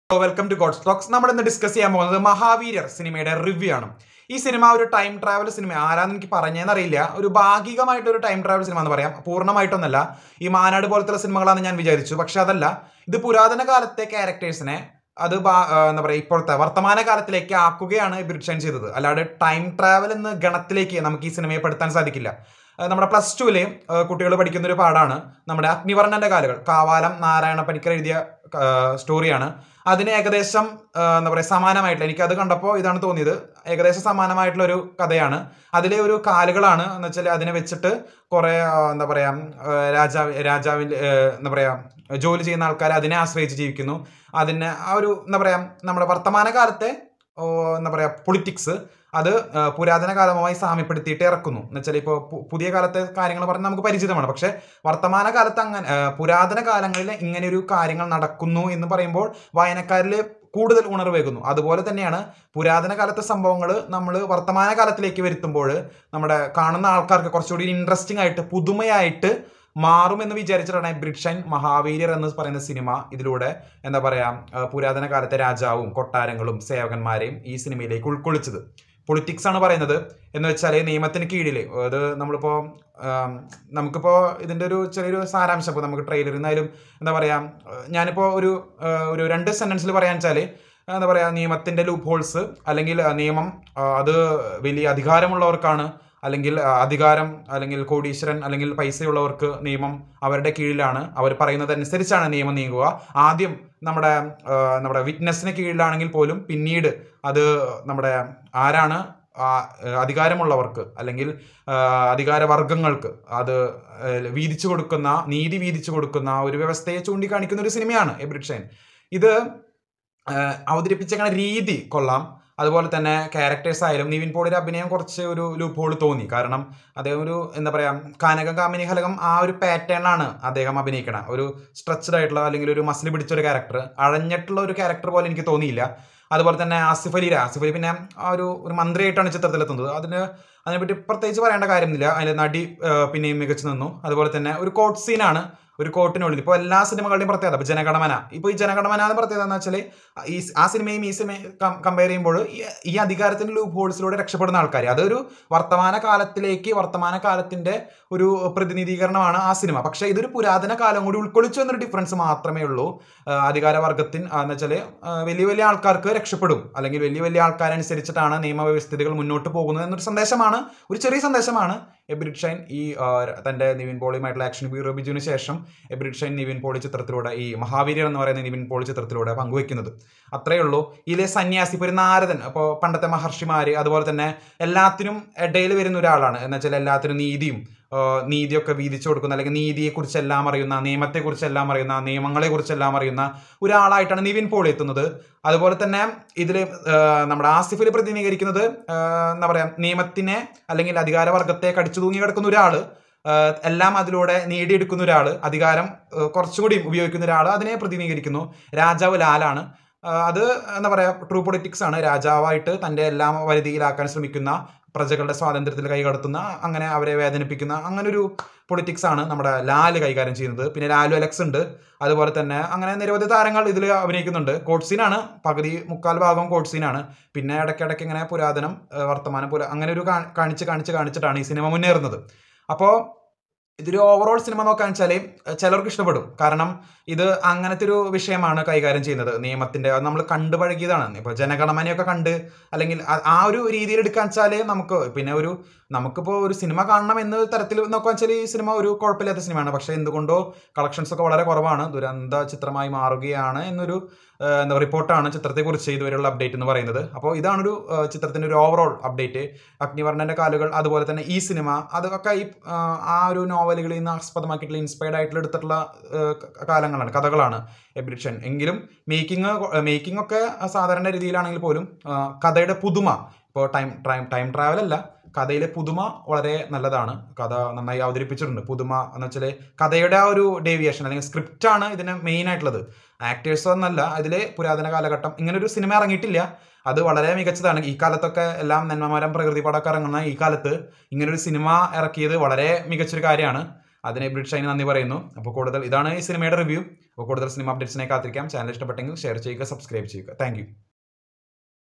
welcome to God Stokes നമ്മൾ ഇന്ന് discuss ചെയ്യാൻ പോകുന്നത് മഹാവീരർ സിനിമയുടെ റിവ്യൂ ആണ് ഈ സിനിമ ഒരു ടൈം ട്രാവൽ സിനിമ ആരാന്ന് എനിക്ക് പറഞ്ഞതെന്നറിയില്ല ഒരു ഭാഗികമായിട്ട് ഒരു ടൈം ട്രാവൽ സിനിമ എന്ന് പറയാം പൂർണ്ണമായിട്ടൊന്നല്ല ഈ മാനാട് പോലത്തെ സിനിമകളാണെന്ന് ഞാൻ വിചാരിച്ചു പക്ഷെ അതല്ല ഇത് പുരാതന കാലത്തെ ക്യാരക്ടേഴ്സിനെ അത് ബാ- ആ, എന്താ പറയുക ഇപ്പോഴത്തെ വർത്തമാന കാലത്തിലേക്ക് ആക്കുകയാണ് ബ്രിഡ്ഷൻ ചെയ്തത് അല്ലാതെ ടൈം ട്രാവൽ എന്ന ഗണത്തിലേക്ക് നമുക്ക് ഈ സിനിമയെ പെടുത്താൻ സാധിക്കില്ല ആ, നമ്മുടെ പ്ലസ് ടുവിലെ കുട്ടികൾ പഠിക്കുന്ന ഒരു പാടാണ് നമ്മുടെ അഗ്നിവർണ്ണന്റെ കാലുകൾ കാവാലം നാരായണ പണിക്കർ എഴുതിയ ആ, സ്റ്റോറിയാണ് അതിന് ഏകദേശം ആ, എന്താ പറയുക സമാനമായിട്ടുള്ള എനിക്ക് അത് കണ്ടപ്പോൾ ഇതാണ് തോന്നിയത് ഏകദേശം സമാനമായിട്ടുള്ള ഒരു കഥയാണ് അതിലെ ഒരു കാലുകളാണ് എന്ന് വെച്ചാൽ അതിനെ വെച്ചിട്ട് കുറേ ആ, എന്താ പറയുക രാജാവ് രാജാവിൽ എന്താ പറയുക ജോലി ചെയ്യുന്ന ആൾക്കാർ അതിനെ ആശ്രയിച്ച് ജീവിക്കുന്നു അതിനെ ആ ഒരു എന്താ പറയുക നമ്മുടെ വർത്തമാന കാലത്തെ ഓ, എന്താ പറയുക പൊളിറ്റിക്സ് അത് ആ, പുരാതന കാലവുമായി സാമ്യപ്പെടുത്തിയിട്ട് ഇറക്കുന്നു എന്ന് വെച്ചാൽ ഇപ്പോൾ പുതിയ കാലത്തെ കാര്യങ്ങൾ പറഞ്ഞാൽ നമുക്ക് പരിചിതമാണ് പക്ഷേ വർത്തമാന കാലത്ത് അങ്ങനെ ആ, പുരാതന കാലങ്ങളിൽ ഇങ്ങനെ ഒരു കാര്യങ്ങൾ നടക്കുന്നു എന്ന് പറയുമ്പോൾ വായനക്കാരിൽ കൂടുതൽ ഉണർവേകുന്നു അതുപോലെ തന്നെയാണ് പുരാതന കാലത്തെ സംഭവങ്ങൾ നമ്മൾ വർത്തമാന കാലത്തിലേക്ക് വരുത്തുമ്പോൾ നമ്മുടെ കാണുന്ന ആൾക്കാർക്ക് കുറച്ചുകൂടി ഇൻട്രസ്റ്റിംഗ് ആയിട്ട് പുതുമയായിട്ട് മാറുമെന്ന് വിചാരിച്ചിട്ടാണ് ബ്രിഡ്ഷൻ മഹാവീര്യർ എന്ന് പറയുന്ന സിനിമ ഇതിലൂടെ എന്താ പറയാ ആ, പുരാതന കാലത്തെ രാജാവും കൊട്ടാരങ്ങളും സേവകന്മാരെയും ഈ സിനിമയിലേക്ക് ഉൾക്കൊള്ളിച്ചത് പൊളിറ്റിക്സ് ആണ് പറയുന്നത് എന്ന് വെച്ചാൽ നിയമത്തിന് കീഴിൽ അത് നമ്മളിപ്പോൾ നമുക്കിപ്പോൾ ഇതിൻ്റെ ഒരു ചെറിയൊരു സാരാംശം ഇപ്പോൾ നമുക്ക് ട്രെയിലറിൽ നിന്നായാലും എന്താ പറയുക ഞാനിപ്പോൾ ഒരു ആ, ഒരു രണ്ട് സെൻറ്റൻസിൽ പറയാൻ വെച്ചാൽ എന്താ പറയുക നിയമത്തിൻ്റെ ലൂപ്പ് ഹോൾസ് അല്ലെങ്കിൽ ആ, നിയമം ആ, അത് വലിയ അധികാരമുള്ളവർക്കാണ് അല്ലെങ്കിൽ ആ, അധികാരം അല്ലെങ്കിൽ കോടീശ്വരൻ അല്ലെങ്കിൽ പൈസയുള്ളവർക്ക് നിയമം അവരുടെ കീഴിലാണ് അവർ പറയുന്നത് അനുസരിച്ചാണ് നിയമം നീങ്ങുക ആദ്യം നമ്മുടെ ആ, നമ്മുടെ വിറ്റ്നസിന് കീഴിലാണെങ്കിൽ പോലും പിന്നീട് അത് നമ്മുടെ ആരാണ് ആ, അധികാരമുള്ളവർക്ക് അല്ലെങ്കിൽ ആ, അധികാരവർഗങ്ങൾക്ക് അത് ആ, വീതിച്ചു കൊടുക്കുന്ന നീതി വീതിച്ചു കൊടുക്കുന്ന ഒരു വ്യവസ്ഥയെ ചൂണ്ടിക്കാണിക്കുന്ന ഒരു സിനിമയാണ് എബ്രിഡ്ഷൻ ഇത് ആ, അവതരിപ്പിച്ചേക്കണ രീതി കൊള്ളാം അതുപോലെ തന്നെ ക്യാരക്ടേഴ്സ് ആയാലും നിവിൻ പോളിയുടെ അഭിനയം കുറച്ച് ഒരു ലൂപ്പ് ഹോൾ തോന്നി കാരണം അദ്ദേഹം ഒരു എന്താ പറയുക കാനകം കാമിനി ഹലകം ആ ഒരു പാറ്റേണിലാണ് അദ്ദേഹം അഭിനയിക്കണം ഒരു സ്ട്രെച്ചഡ് ആയിട്ടുള്ള അല്ലെങ്കിൽ ഒരു മസിൽ പിടിച്ച ഒരു ക്യാരക്ടർ അഴഞ്ഞിട്ടുള്ള ഒരു ക്യാരക്ടർ പോലെ എനിക്ക് തോന്നിയില്ല അതുപോലെ തന്നെ ആസിഫ് അലി ആസിഫ് അലി പിന്നെ ആ ഒരു ഒരു മന്ത്രിയായിട്ടാണ് ചിത്രത്തിലെത്തുന്നത് അതിന് അതിനെപ്പറ്റി പ്രത്യേകിച്ച് പറയേണ്ട കാര്യമൊന്നുമില്ല അതിൽ നടി ആ, പിന്നെയും മികച്ചു നിന്നു അതുപോലെ തന്നെ ഒരു കോട്ട് സീനാണ് ഒരു കോട്ടിനുള്ളിൽ ഇപ്പോൾ എല്ലാ സിനിമകളുടെയും പ്രത്യേകത ഇപ്പോൾ ജനഗണമന ഇപ്പോൾ ഈ ജനഗണമന എന്ന് പ്രത്യേകത എന്ന് വെച്ചാൽ ഈ ആ സിനിമയും ഈ സിനിമയും കമ്പയർ ചെയ്യുമ്പോൾ ഈ- ഈ അധികാരത്തിന്റെ ലൂപ്പ് ഹോൾസിലൂടെ രക്ഷപ്പെടുന്ന ആൾക്കാർ അതൊരു വർത്തമാന കാലത്തിലേക്ക് വർത്തമാന കാലത്തിന്റെ ഒരു പ്രതിനിധീകരണമാണ് ആ സിനിമ പക്ഷേ ഇതൊരു പുരാതന കാലം കൂടി ഉൾക്കൊള്ളിച്ചു എന്നൊരു ഡിഫറൻസ് മാത്രമേ ഉള്ളൂ ആ, അധികാരവർഗത്തിൻ ആ, എന്ന് വെച്ചാൽ വലിയ വലിയ ആൾക്കാർക്ക് രക്ഷപ്പെടും അല്ലെങ്കിൽ വലിയ വലിയ ആൾക്കാരനുസരിച്ചിട്ടാണ് നിയമവ്യവസ്ഥിതികൾ മുന്നോട്ട് പോകുന്നത് എന്നൊരു സന്ദേശമാണ് ഒരു ചെറിയ സന്ദേശമാണ് എബ്രിഡ് ഷൈൻ ഈ ആ, തന്റെ നിവിൻ പോളിയുമായിട്ടുള്ള ആക്ഷൻ ബ്യൂറോ ബിജുവിന് ശേഷം എബ്രിഡ് ഷൈൻ നിവിൻ പോളി ചിത്രത്തിലൂടെ ഈ മഹാവീര്യർ എന്ന് പറയുന്ന നിവിൻ പോളി ചിത്രത്തിലൂടെ പങ്കുവെക്കുന്നത് അത്രയേ ഉള്ളൂ ഇതിലെ സന്യാസി ഇപ്പോൾ ഒരു നാരദൻ അപ്പോൾ പണ്ടത്തെ മഹർഷിമാര് അതുപോലെ തന്നെ എല്ലാത്തിനും ഇടയിൽ വരുന്ന ഒരാളാണ് എന്ന് വെച്ചാൽ എല്ലാത്തിനും നീതിയും ആ, നീതിയൊക്കെ വീതിച്ചു കൊടുക്കുന്ന അല്ലെങ്കിൽ നീതിയെക്കുറിച്ചെല്ലാം അറിയുന്ന നിയമത്തെക്കുറിച്ചെല്ലാം അറിയുന്ന നിയമങ്ങളെക്കുറിച്ചെല്ലാം അറിയുന്ന ഒരാളായിട്ടാണ് നിവിൻ പോളി എത്തുന്നത് അതുപോലെ തന്നെ ഇതിൽ നമ്മുടെ ആസിഫിൽ പ്രതിനിധീകരിക്കുന്നത് ആ, എന്താ പറയുക നിയമത്തിനെ അല്ലെങ്കിൽ അധികാരവർഗത്തെ കടിച്ചു തൂങ്ങി കിടക്കുന്ന ഒരാൾ എല്ലാം അതിലൂടെ നേടിയെടുക്കുന്ന ഒരാൾ അധികാരം ആ, കുറച്ചുകൂടി ഉപയോഗിക്കുന്ന ഒരാൾ അതിനെ പ്രതിനിധീകരിക്കുന്നു രാജാവ് ലാലാണ് ആ, അത് എന്താ പറയുക ട്രൂ പൊളിറ്റിക്സ് ആണ് രാജാവായിട്ട് തൻ്റെ എല്ലാം വരുതിയിലാക്കാൻ ശ്രമിക്കുന്ന പ്രജകളുടെ സ്വാതന്ത്ര്യത്തിൽ കൈകടത്തുന്ന അങ്ങനെ അവരെ വേദനിപ്പിക്കുന്ന അങ്ങനെ ഒരു പൊളിറ്റിക്സ് ആണ് നമ്മുടെ ലാല് കൈകാര്യം ചെയ്യുന്നത് പിന്നെ ലാലു അലക്സ് ഉണ്ട് അതുപോലെ തന്നെ അങ്ങനെ നിരവധി താരങ്ങൾ ഇതിൽ അഭിനയിക്കുന്നുണ്ട് കോട്ട് സീനാണ് പകുതി മുക്കാൽ ഭാഗം കോട്ട് സീനാണ് പിന്നെ ഇടയ്ക്കിടയ്ക്ക് ഇങ്ങനെ പുരാതനം ആ, വർത്തമാനം പുര അങ്ങനെ ഒരു കാ- കാണിച്ച് കാണിച്ച് കാണിച്ചിട്ടാണ് ഈ സിനിമ മുന്നേറുന്നത് അപ്പോൾ ഇതൊരു ഓവറോൾ സിനിമ നോക്കാൻ വെച്ചാൽ ചിലർക്ക് ഇഷ്ടപ്പെടും കാരണം ഇത് അങ്ങനത്തെ ഒരു വിഷയമാണ് കൈകാര്യം ചെയ്യുന്നത് നിയമത്തിന്റെ അത് നമ്മൾ കണ്ടു പഴകിയതാണ് ഇപ്പോൾ ജനഗണമനയൊക്കെ കണ്ട് അല്ലെങ്കിൽ ആ- ആ ഒരു രീതിയിൽ എടുക്കാൻ വെച്ചാൽ നമുക്ക് പിന്നെ ഒരു നമുക്കിപ്പോൾ ഒരു സിനിമ കാണണം എന്ന തരത്തിൽ നോക്കാൻ വെച്ചാൽ ഈ സിനിമ ഒരു കുഴപ്പമില്ലാത്ത സിനിമയാണ് പക്ഷേ എന്തുകൊണ്ടോ കളക്ഷൻസ് ഒക്കെ വളരെ കുറവാണ് ദുരന്ത ചിത്രമായി മാറുകയാണ് എന്നൊരു ആ, എന്താ പറയുക റിപ്പോർട്ടാണ് ചിത്രത്തെക്കുറിച്ച് ഇതുവരെയുള്ള അപ്ഡേറ്റ് എന്ന് പറയുന്നത് അപ്പോൾ ഇതാണൊരു ആ, ചിത്രത്തിന്റെ ഒരു ഓവറോൾ അപ്ഡേറ്റ് അഗ്നിവർണ്ണന്റെ കാലുകൾ അതുപോലെ തന്നെ ഈ സിനിമ അതൊക്കെ ഈ ആ, ആ ഒരു നോവലുകളിൽ നിന്ന് ആസ്പദമാക്കിയിട്ടുള്ള ഇൻസ്പയർഡ് ആയിട്ടുള്ള എടുത്തിട്ടുള്ള ആ, ക- കാലങ്ങളാണ് കഥകളാണ് എബ്രിഷൻ എങ്കിലും മേക്കിംഗ് മേക്കിംഗ് ഒക്കെ സാധാരണ രീതിയിലാണെങ്കിൽ പോലും ആ, കഥയുടെ പുതുമ ഇപ്പോൾ ടൈം ടൈം ടൈം ട്രാവൽ അല്ല കഥയിലെ പുതുമ വളരെ നല്ലതാണ് കഥ നന്നായി അവതരിപ്പിച്ചിട്ടുണ്ട് പുതുമ എന്ന് വെച്ചാൽ കഥയുടെ ആ ഒരു ഡേവിയേഷൻ അല്ലെങ്കിൽ സ്ക്രിപ്റ്റ് ആണ് ഇതിന് മെയിൻ ആയിട്ടുള്ളത് ആക്ടേഴ്സ് ഒന്നല്ല അതിലെ പുരാതന കാലഘട്ടം ഇങ്ങനെ ഒരു സിനിമ ഇറങ്ങിയിട്ടില്ല അത് വളരെ മികച്ചതാണ് ഈ കാലത്തൊക്കെ എല്ലാം നന്മമരം പ്രകൃതി പടമൊക്കെ ഇറങ്ങുന്ന ഈ കാലത്ത് ഇങ്ങനൊരു സിനിമ ഇറക്കിയത് വളരെ മികച്ചൊരു കാര്യമാണ് അതിനെ ബ്രിഡ് ഷൈന് നന്ദി പറയുന്നു അപ്പോൾ കൂടുതൽ ഇതാണ് ഈ സിനിമയുടെ റിവ്യൂ അപ്പോൾ കൂടുതൽ സിനിമ അപ്ഡേറ്റ്സിനെ കാത്തിരിക്കാം ചാനൽ ഇഷ്ടപ്പെട്ടെങ്കിൽ ഷെയർ ചെയ്യുക സബ്സ്ക്രൈബ് ചെയ്യുക താങ്ക്